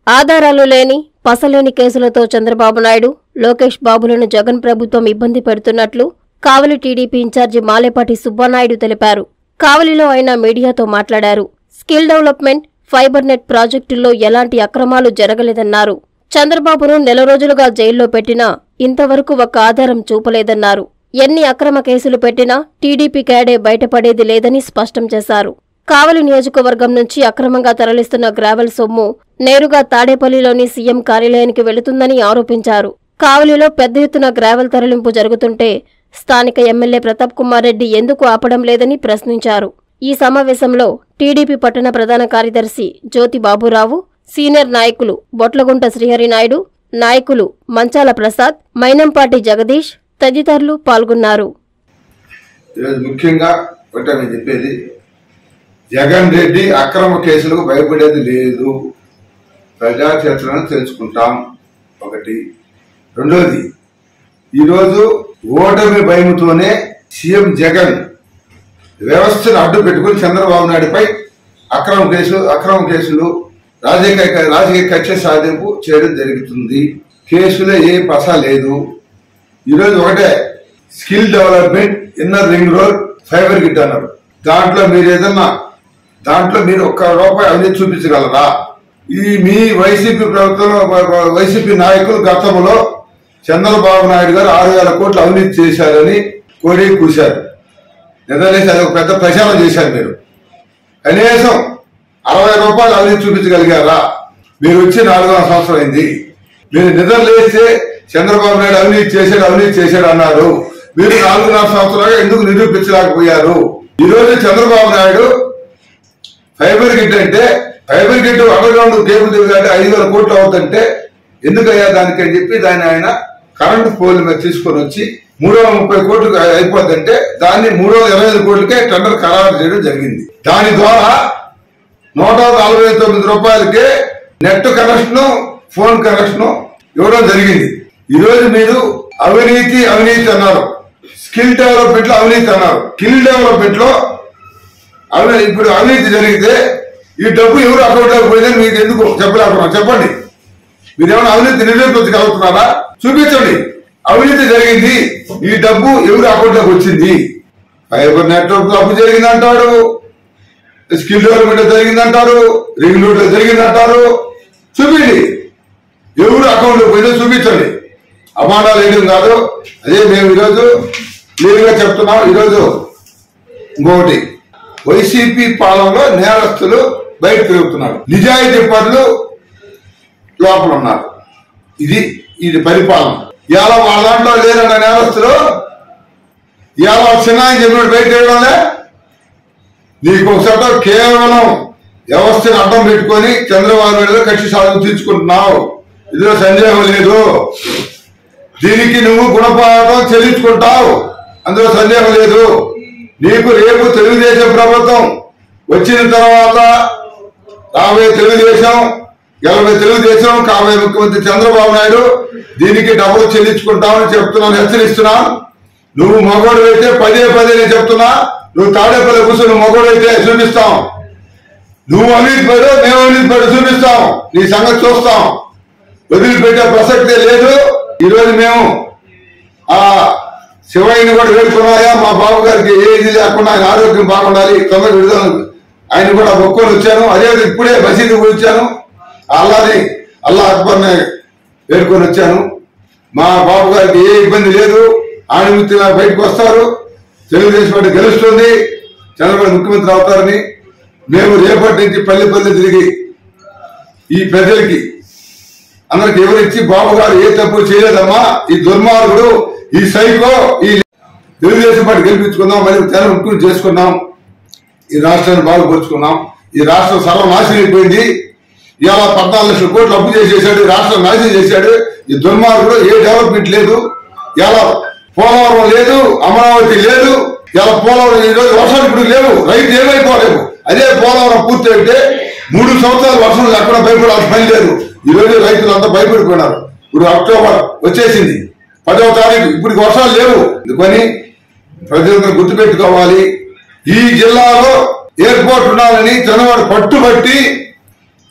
ఆధారాలు లేని పసలేని కేసులతో చంద్రబాబు నాయుడు లోకేష్ బాబులను జగన్ ప్రభుత్వం ఇబ్బంది పెడుతున్నట్లు కావలి టీడీపీ ఇన్ఛార్జి మాలేపాటి సుబ్బానాయుడు తెలిపారు కావలిలో ఆయన మీడియాతో మాట్లాడారు స్కిల్ డెవలప్మెంట్ ఫైబర్ నెట్ ప్రాజెక్టుల్లో ఎలాంటి అక్రమాలు జరగలేదన్నారు చంద్రబాబును నెల రోజులుగా జైల్లో పెట్టినా ఇంతవరకు ఒక్క ఆధారం చూపలేదన్నారు ఎన్ని అక్రమ కేసులు పెట్టినా టీడీపీ క్యాడే బయటపడేది లేదని స్పష్టం చేశారు కావలి నియోజకవర్గం నుంచి అక్రమంగా తరలిస్తున్న గ్రావెల్ సొమ్ము నేరుగా తాడేపల్లిలోని సీఎం కార్యాలయానికి వెళుతుందని ఆరోపించారు కావలిలో పెద్ద ఎత్తున గ్రావెల్ తరలింపు జరుగుతుంటే స్థానిక ఎమ్మెల్యే ప్రతాప్ కుమార్ రెడ్డి ఎందుకు ఆపడం లేదని ప్రశ్నించారు ఈ సమావేశంలో టీడీపీ పట్టణ ప్రధాన కార్యదర్శి జ్యోతి బాబురావు సీనియర్ నాయకులు బొట్లగుంట శ్రీహరినాయుడు నాయకులు మంచాల ప్రసాద్ మైనంపాటి జగదీష్ తదితరులు పాల్గొన్నారు ఈరోజు ముఖ్యంగా ఒకటే నేను చెప్పేది జగన్ రెడ్డి అక్రమ కేసులకు భయపడేది లేదు ప్రజాక్షేత్రాన్ని తెలుసుకుంటాం ఒకటి రెండోది ఈరోజు ఓటమి భయముతోనే సీఎం జగన్ వ్యవస్థను అడ్డు పెట్టుకుని చంద్రబాబు నాయుడుపై అక్రమ కేసులు అక్రమ కేసులు రాజకీయ రాజకీయ కక్ష సాధింపు చేయడం జరుగుతుంది కేసులో ఏ పస లేదు ఈరోజు ఒకటే skill development inner ring road fiber grid అన్నారు దాంట్లో మీరు ఏదన్నా దాంట్లో మీరు ఒక్క రూపాయి అవినీతి చూపించగలరా ఈ మీ వైసీపీ ప్రభుత్వంలో వైసీపీ నాయకులు గతంలో చంద్రబాబు నాయుడు గారు ఆరు వేల కోట్లు అవినీతి చేశారని కోడి కూశారు నిద్రలేసి అది ఒక పెద్ద ప్రచారం చేశారు మీరు కనీసం అరవై రూపాయలు అవినీతి చూపించగలిగారా మీరు వచ్చి నాలుగవ సంవత్సరం అయింది మీరు నిద్ర లేస్తే చంద్రబాబు నాయుడు అవినీతి చేశాడు అవినీతి చేశాడు అన్నారు మీరు నాలుగున్నర సంవత్సరాలుగా ఎందుకు నిరూపించలేకపోయారు ఈ రోజు చంద్రబాబు నాయుడు ఫైబర్ గిట్ అంటే fiber grid underground cable తిరిగాంటే ఐదు వేల కోట్లు అవుతుంటే ఎందుకయ్యా దానికి అని చెప్పి దాన్ని ఆయన కరెంటు పోల్ మీద తీసుకొని వచ్చి మూడు వందల ముప్పై కోట్లు అయిపోతుంటే దాన్ని మూడు వందల ఇరవై ఐదు కోట్లకే టెండర్ ఖరారు చేయడం జరిగింది దాని ద్వారా నూట నలభై తొమ్మిది రూపాయలకే నెట్ కనెక్షన్ ఫోన్ కనెక్షన్ ఇవ్వడం జరిగింది ఈ రోజు మీరు అవినీతి అవినీతి అన్నారు స్కిల్ డెవలప్మెంట్ లో అవినీతి అన్నారు స్కిల్ డెవలప్మెంట్ లో అవినీతి ఇప్పుడు అవినీతి జరిగితే ఈ డబ్బు ఎవరు అకౌంట్ లోకి పోయిందని మీకు ఎందుకు చెప్పలేకపోతున్నాం చెప్పండి మీరు ఏమైనా అవినీతి నిరూపించగలుగుతున్నారా చూపించండి అవినీతి జరిగింది ఈ డబ్బు ఎవరి అకౌంట్ లోకి వచ్చింది ఫైబర్ నెట్వర్క్ అప్పు జరిగింది అంటాడు స్కిల్ డెవలప్మెంట్ జరిగిందంటారు రింగ్ రోడ్ జరిగిందంటారు చూపిండి ఎవరు అకౌంట్ పోయినా చూపించండి అమానాలు వేయడం కాదు అదే మేము ఈరోజు క్లియర్గా చెప్తున్నాం ఈరోజు ఇంకొకటి వైసీపీ పాలనలో నేరస్తులు బయట తిరుగుతున్నారు నిజాయితీ పనులు లోపల ఉన్నారు ఇది ఇది పరిపాలన ఇవాళ వాళ్ళ దాంట్లో లేరన్న నేరస్తులు ఇవాళ చిన్న చెప్పినట్టు బయట తిరగడంలే నీకు ఒకసారి కేవలం వ్యవస్థను అడ్డం పెట్టుకొని చంద్రబాబు నాయుడు కక్షి సాధన తీర్చుకుంటున్నావు ఇందులో సందేహం లేదు దీనికి నువ్వు గుణపాఠం చెల్లించుకుంటావు అందులో సందేహం లేదు నీకు రేపు తెలుగుదేశం ప్రభుత్వం వచ్చిన తర్వాత రాబోయే తెలుగుదేశం గెలవే తెలుగుదేశం కాబోయే ముఖ్యమంత్రి చంద్రబాబు నాయుడు దీనికి డబ్బులు చెల్లించుకుంటామని చెప్తున్నాను హెచ్చరిస్తున్నాను నువ్వు మగోడు అయితే పదే పదే నేను చెప్తున్నా నువ్వు తాడేపల్లి కూర్చొని మగోడు అయితే చూపిస్తాం నువ్వు అవినీతి పడు మేము అవినీతి పడు చూపిస్తాం నీ సంగతి చూస్తాం వదిలిపెట్టే ప్రసక్తే లేదు ఈ రోజు మేము ఆ శివయ్యని కూడా వేడుకున్నాయా మా బాబు గారికి ఏది లేకుండా ఆయన ఆరోగ్యం బాగుండాలి తొందర విడుదల ఆయన కూడా మొక్కుని వచ్చాను అదే ఇప్పుడే మసీదు వచ్చాను అల్లాని అల్లా అక్బర్ని వేడుకొని వచ్చాను మా బాబు గారికి ఏ ఇబ్బంది లేదు ఆణిముత్తిగా బయటకు వస్తారు తెలుగుదేశం పార్టీ గెలుస్తుంది చంద్రబాబు ముఖ్యమంత్రి అవుతారని మేము రేపటి నుంచి పల్లె పల్లె తిరిగి ఈ ప్రజలకి అందరికి ఎవరిచ్చి బాబు గారు ఏ తప్పు చేయలేదమ్మా ఈ దుర్మార్గుడు ఈ సైకో ఈ తెలుగుదేశం పార్టీ గెలిపించుకుందాం మరియు తెర ముఖ్యం చేసుకున్నాం ఈ రాష్ట్రాన్ని బాగుపరుచుకున్నాం ఈ రాష్ట్రం సర్వనాశనం అయిపోయింది ఇవాళ పద్నాలుగు లక్షల కోట్లు అప్పు చేసేసాడు ఈ రాష్ట్రం నాశనం చేశాడు ఈ దుర్మార్గుడు ఏ డెవలప్మెంట్ లేదు ఇలా పోలవరం లేదు అమరావతి లేదు ఇలా పోలవరం ఈ రోజు వర్షాలు ఇప్పుడు లేవు రైతు ఏమైపోలేవు అదే పోలవరం పూర్తి అయితే మూడు సంవత్సరాలు వర్షం లేకుండా భయపడాల్సిన పని లేదు ఈ రోజు రైతులు అంతా భయపడిపోయినారు ఇప్పుడు అక్టోబర్ వచ్చేసింది పదవ తారీఖు ఇప్పుడు వర్షాలు లేవు అందుకని ప్రజలందరూ గుర్తుపెట్టుకోవాలి ఈ జిల్లాలో ఎయిర్పోర్ట్ ఉండాలని జనవాడు పట్టుబట్టి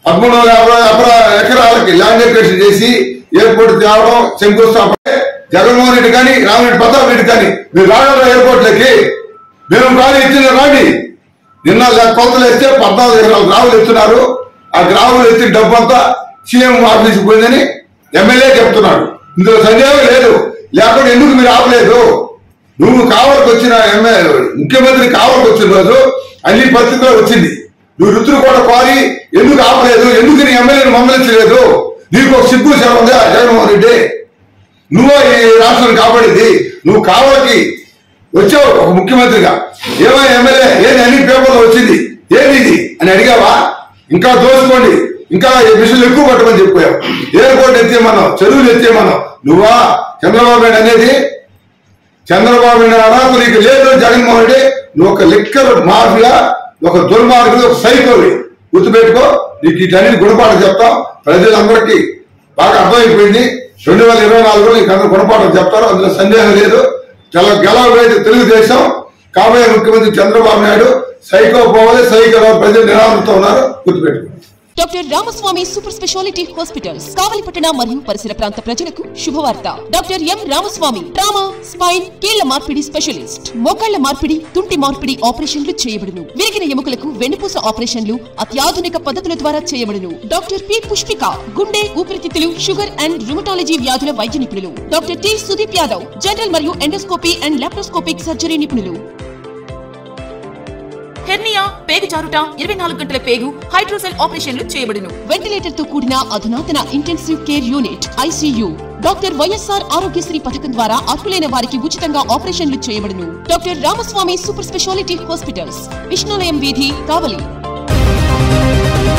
పదమూడు వందల యాభై యాభై ఎకరాలకి ల్యాండ్ ఎక్వేషన్ చేసి ఎయిర్పోర్ట్ తేవడం శంకుస్థాపన జగన్మోహన్ రెడ్డి కానీ రామిరెడ్డి ప్రతాప్ రెడ్డి కానీ మీరు రాగలరా ఎయిర్పోర్ట్లకి మేము రాని ఇచ్చిన రాండి నిన్న లెక్క కొలతలు వేస్తే పద్నాలుగు ఎకరాల గ్రాములు ఎత్తున్నారు ఆ గ్రాములు ఎత్తిన డబ్బు అంతా సీఎం ఆఫీస్కి పోయిందని ఎమ్మెల్యే చెప్తున్నాడు ఇందులో సందేహం లేదు లేకపోతే ఎందుకు మీరు ఆపలేదు నువ్వు కావలకు వచ్చిన ఎమ్మెల్యే ముఖ్యమంత్రి కావలకు వచ్చిన రోజు అన్ని పరిస్థితుల్లో వచ్చింది నువ్వు రుతులు కూడా కోరి ఎందుకు ఆపలేదు ఎందుకు నీ ఎమ్మెల్యేని మందలించలేదు నీకు ఒక సిగ్గు సేవ ఉందా జగన్మోహన్ రెడ్డి నువ్వు ఈ రాష్ట్రాన్ని కాపాడేది నువ్వు కావలకి వచ్చావు ఒక ముఖ్యమంత్రిగా ఏమో ఎమ్మెల్యే ఏది అన్ని పేపర్లో వచ్చింది ఏది ఇది అని అడిగావా ఇంకా దోసుకోండి ఇంకా ఈ మిషన్లు ఎక్కువ పట్టమని చెప్పావు ఎయిర్పోర్ట్ ఎత్తేమన్నావు చెరువులు ఎత్తేమన్నావు నువ్వా చంద్రబాబు నాయుడు అనేది చంద్రబాబు నాయుడు అర్హత నీకు లేదు జగన్మోహన్ రెడ్డి నువ్వు ఒక లిక్కర్ మాఫియా ఒక దుర్మార్గుడు ఒక సైకోవి గుర్తుపెట్టుకో నీకు ఇటన్నిటి గుణపాఠం చెప్తాం ప్రజలందరికీ బాగా అర్థమైపోయింది రెండు వేల ఇరవై నాలుగులో నీకు అందరూ గుణపాఠం చెప్తారు అందులో సందేహం లేదు గెల గెలవైతే తెలుగుదేశం కాబోయే ముఖ్యమంత్రి చంద్రబాబు నాయుడు సైకో పోవాలి సైకో రావాలి. ప్రజలు నిరాశతో ఉన్నారు గుర్తుపెట్టుకో doctor Ramaswamy super speciality hospitals కావలిపట్టణ మరియు పరిసర ప్రాంత ప్రజలకు శుభవార్త doctor M Ramaswamy trauma spine కీళ్ల మార్పిడి స్పెషలిస్ట్ మోకాళ్ల మార్పిడి తుంటి మార్పిడి ఆపరేషన్లు చేయబడును విరిగిన ఎముకలకు వెన్నుపూస ఆపరేషన్లు అత్యాధునిక పద్ధతుల ద్వారా చేయబడును డాక్టర్ పి పుష్పిక గుండె ఊపిరితిత్తులు షుగర్ అండ్ రుమటాలజీ వ్యాధుల వైద్య నిపుణులు doctor T Sudeep Yadav general మరియు ఎండోస్కోపీ అండ్ లాప్రోస్కోపిక్ సర్జరీ నిపుణులు హెర్నియా పేగు జారుట ఇరవై నాలుగు గంటల పేగు హైడ్రోసెల్ ఆపరేషన్లు చేయబడును వెంటిలేటర్ తో కూడిన అధునాతన intensive care unit ICU doctor YSR Aarogyasri పథకం ద్వారా అర్హులైన వారికి ఉచితంగా ఆపరేషన్లు చేయబడును doctor Ramaswamy super speciality hospitals విష్ణులయం వీధి కావలి